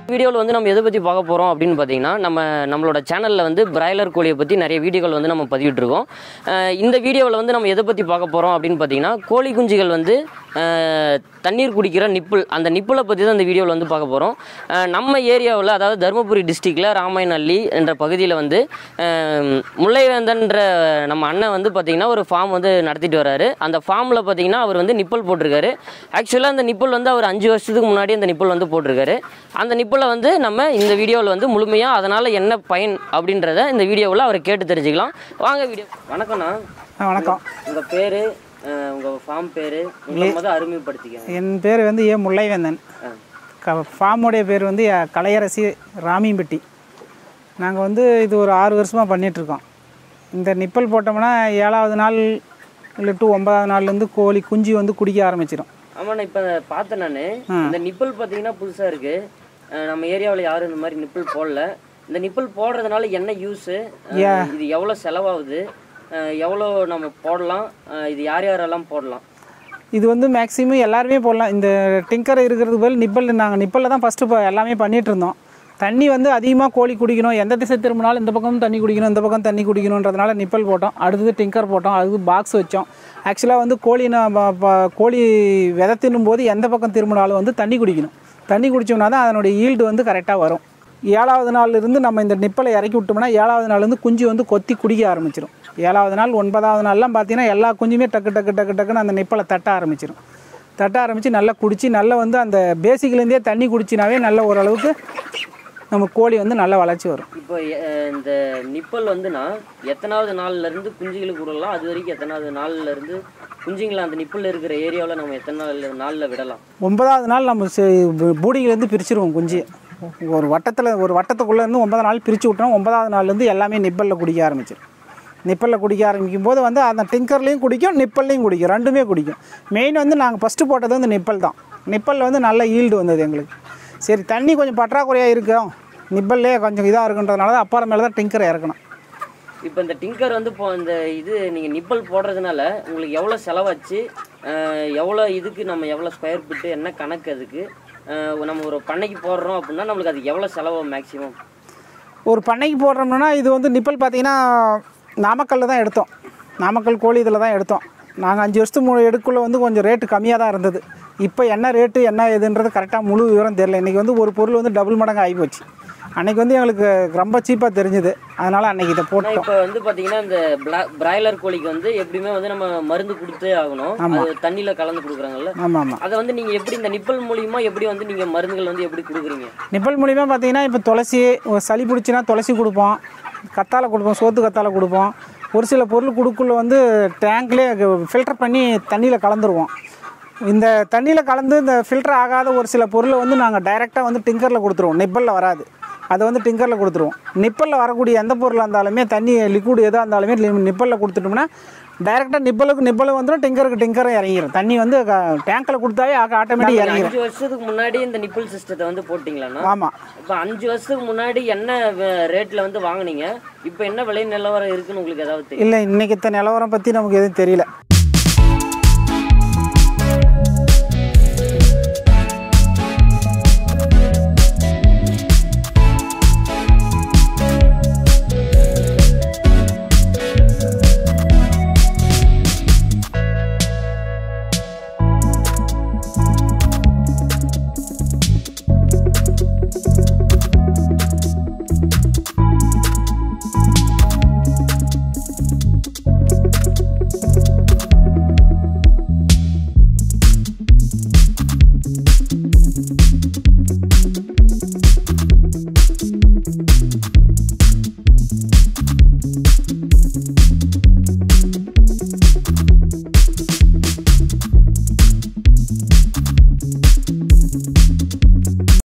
வீடியோவில் வந்து நம்ம எதை பற்றி பார்க்க போகிறோம் அப்படின்னு பார்த்தீங்கன்னா நம்ம நம்மளோட சேனலில் வந்து பிராய்லர் கோழியை பற்றி நிறைய வீடியோக்கள் வந்து நம்ம பதிவிட்டிருக்கோம் அஹ் இந்த வீடியோவில் வந்து நம்ம எதை பற்றி பார்க்க போகிறோம் அப்படின்னு பார்த்தீங்கன்னா கோழி குஞ்சுகள் வந்து அஹ், தண்ணீர் குடிக்கிற நிப்பிள் அந்த நிப்பிளை பற்றி தான் இந்த வீடியோவில் வந்து பார்க்க போகிறோம் நம்ம ஏரியாவில் அதாவது தருமபுரி டிஸ்ட்ரிக்டில் ராமாயணல்லி என்ற பகுதியில் வந்து அஹ், முல்லைவேந்தன்ற நம்ம அண்ணன் வந்து பார்த்திங்கன்னா ஒரு ஃபார்ம் வந்து நடத்திட்டு வராரு அந்த ஃபார்மில் பார்த்தீங்கன்னா அவர் வந்து நிப்பல் போட்டிருக்காரு ஆக்சுவலாக அந்த நிப்பல் வந்து அவர் அஞ்சு வருஷத்துக்கு முன்னாடி அந்த நிப்பல் வந்து போட்டிருக்காரு அந்த நிப்பலை வந்து நம்ம இந்த வீடியோவில் வந்து முழுமையாக அதனால் என்ன பயன் அப்படின்றத இந்த வீடியோவில் அவரை கேட்டு தெரிஞ்சுக்கலாம் வாங்க வீடியோ வணக்கம்ண்ணா ஆ, வணக்கம் உங்கள் பேர் உங்கள் ஃபார்ம் பேர் உங்களை முதல் அறிமுகப்படுத்திக்கங்க என் பேர் வந்து ஏ முல்லைவேந்தன் க ஃபார்முடைய பேர் வந்து எ, கலையரசி ராமியம்பட்டி நாங்கள் வந்து இது ஒரு ஆறு வருஷமாக பண்ணிகிட்ருக்கோம் இந்த நிப்பல் போட்டோம்னா ஏழாவது நாள் இல்லை டு ஒன்பதாவது நாள்லேருந்து கோழி குஞ்சு வந்து குடிக்க ஆரம்பிச்சிடும் ஆமாண்ணா இப்போ பார்த்தேன் நான் இந்த நிப்பல் பார்த்தீங்கன்னா புதுசாக இருக்குது நம்ம ஏரியாவில் யாரும் இந்த மாதிரி நிப்பல் போடல இந்த நிப்பல் போடுறதுனால என்ன யூஸு இது எவ்வளோ செலவாகுது அஹ், எவ்வளோ நம்ம போடலாம் அஹ், இது யார் யாரெல்லாம் போடலாம் இது வந்து மேக்ஸிமம் எல்லாருமே போடலாம் இந்த டிங்கர் இருக்கிறது பதில் நிப்பல் நாங்கள் நிப்பலில் தான் ஃபஸ்ட்டு இப்போ எல்லாமே பண்ணிகிட்டு இருந்தோம் தண்ணி வந்து அதிகமாக கோழி குடிக்கணும் எந்த திசை திரும்பினாலும் இந்த பக்கம் தண்ணி குடிக்கணும் இந்த பக்கம் தண்ணி குடிக்கணுன்றதுனால நிப்பல் போட்டோம் அடுத்தது டிங்கர் போட்டோம் அதுக்கு பாக்ஸ் வச்சோம் ஆக்சுவலாக வந்து கோழி நம்ம ப- கோழி விதை தின்னும் போது எந்த பக்கம் திரும்பினாலும் வந்து தண்ணி குடிக்கணும் தண்ணி குடிச்சோம்னா தான் அதனுடைய ஈல்டு வந்து கரெக்டாக வரும் ஏழாவது நாள்ல இருந்து நம்ம இந்த நிப்பலை இறக்கி விட்டோம்னா ஏழாவது நாள்லேருந்து குஞ்சு வந்து கொத்தி குடிக்க ஆரம்பிச்சிடும் ஏழாவது நாள் ஒன்பதாவது நாள்லாம் பார்த்தீங்கன்னா எல்லா குஞ்சுமே டக்கு டக்கு டக்கு டக்குன்னு அந்த நிப்பலை தட்ட ஆரம்பிச்சிடும் தட்ட ஆரம்பித்து நல்லா குடிச்சு நல்லா வந்து அந்த பேசிக்லேருந்தே தண்ணி குடிச்சினாவே நல்ல ஓரளவுக்கு நம்ம கோழி வந்து நல்ல வளர்ச்சி வரும் இப்போ அஹ், இந்த நிப்பல் வந்துன்னா எத்தனாவது நாள்ல இருந்து குஞ்சுகளுக்கு விடலாம் அது வரைக்கும் எத்தனாவது நாள்ல இருந்து குஞ்சுங்களை அந்த நிப்பல் இருக்கிற ஏரியாவில் நம்ம எத்தனை நாள் நாளில் விடலாம் ஒன்பதாவது நாள் நம்ம பூடியிலேருந்து பிரிச்சிருவோம் குஞ்சு ஒரு வட்டத்தில் ஒரு வட்டத்துக்குள்ளேருந்து ஒன்பதாவது நாள் பிரித்து விட்டோம் ஒன்பதாவது நாள்லேருந்து எல்லாமே நிப்பலில் குடிக்க ஆரம்பிச்சிடும் நிப்பலில் குடிக்க ஆரம்பிக்கும் போது வந்து அந்த டிங்கர்லேயும் குடிக்கும் நிப்பல்லையும் குடிக்கும் ரெண்டுமே குடிக்கும் மெயின் வந்து நாங்கள் ஃபஸ்ட்டு போட்டது வந்து நிப்பல் தான் நிப்பலில் வந்து நல்ல ஈல்டு வந்தது எங்களுக்கு சரி தண்ணி கொஞ்சம் பற்றாக்குறையாக இருக்கும் நிப்பல்லே கொஞ்சம் இதாக இருக்குன்றதுனால தான் அப்புறமேல தான் டிங்கரை இறக்கணும் இப்போ இந்த டிங்கர் வந்து இப்போ இந்த இது நீங்கள் நிப்பல் போடுறதுனால உங்களுக்கு எவ்வளோ செலவாச்சு அஹ், எவ்வளோ இதுக்கு நம்ம எவ்வளோ ஸ்கொயர் ஃபீட்டு என்ன கணக்கு அதுக்கு அஹ், நம்ம ஒரு பண்ணைக்கு போடுறோம் அப்படின்னா நம்மளுக்கு அது எவ்வளோ செலவு மேக்ஸிமம் ஒரு பண்ணைக்கு போடுறோம்னா இது வந்து நிப்பல் பார்த்தீங்கன்னா நாமக்கல்ல தான் எடுத்தோம் நாமக்கல் கோழி இதில் தான் எடுத்தோம் நாங்கள் அஞ்சு வருஷத்துக்கு மு எடுக்குள்ள வந்து கொஞ்சம் ரேட்டு கம்மியாக தான் இருந்தது இப்போ என்ன ரேட்டு என்ன ஏதுன்றது கரெக்டாக முழு விவரம் தெரியல இன்றைக்கி வந்து ஒரு பொருள் வந்து டபுள் மடங்கு ஆகிப்போச்சு அன்றைக்கி வந்து எங்களுக்கு ரொம்ப சீப்பாக தெரிஞ்சுது அதனால் அன்றைக்கி இதை போட்டோம் இப்போ வந்து பார்த்தீங்கன்னா இந்த பிராய்லர் கோழிக்கு வந்து எப்படியுமே வந்து நம்ம மருந்து கொடுத்தே ஆகணும் அது தண்ணியில் கலந்து கொடுக்குறாங்கல்ல ஆமாம் ஆமாம் அதை வந்து நீங்கள் எப்படி இந்த நிப்பல் மூலியமா எப்படி வந்து நீங்கள் மருந்துகள் வந்து எப்படி கொடுக்குறீங்க நிப்பல் மூலிமா பார்த்தீங்கன்னா இப்போ துளசி ஒரு சளி பிடிச்சினா துளசி கொடுப்போம் கத்தாழை கொடுப்போம் சோத்து கத்தாழை கொடுப்போம் ஒரு சில பொருள் கொடுக்குள்ள வந்து டேங்க்லேயே ஃபில்டர் பண்ணி தண்ணியில் கலந்துருவோம் இந்த தண்ணியில் கலந்து இந்த ஃபில்டர் ஆகாத ஒரு சில பொருளை வந்து நாங்கள் டைரெக்டாக வந்து டிங்கரில் கொடுத்துருவோம் நிப்பலில் வராது அதை வந்து டிங்கரில் கொடுத்துருவோம் நிப்பலில் வரக்கூடிய எந்த பொருளாக இருந்தாலுமே தண்ணி லிக்விட் எதாக இருந்தாலுமே நிப்பலில் கொடுத்துட்டோம்னா டைரெக்டாக நிப்பலுக்கு நிப்பலும் வந்துடும் டிங்கருக்கு டிங்கரும் இறங்கிடும் தண்ணி வந்து டேங்க்கில் கொடுத்தாவே ஆட்டோமேட்டிக் இறங்கிடும் அஞ்சு வருஷத்துக்கு முன்னாடி இந்த நிப்பல் சிஸ்டத்தை வந்து போட்டிங்களாண்ணா ஆமாம் இப்போ அஞ்சு வருஷத்துக்கு முன்னாடி என்ன ரேட்டில் வந்து வாங்குனீங்க இப்போ என்ன விலை நிலவரம் இருக்குன்னு உங்களுக்கு ஏதாவது தெரியும் இல்லை இன்னைக்கு இத்த நிலவரம் பற்றி நமக்கு எதுவும் தெரியல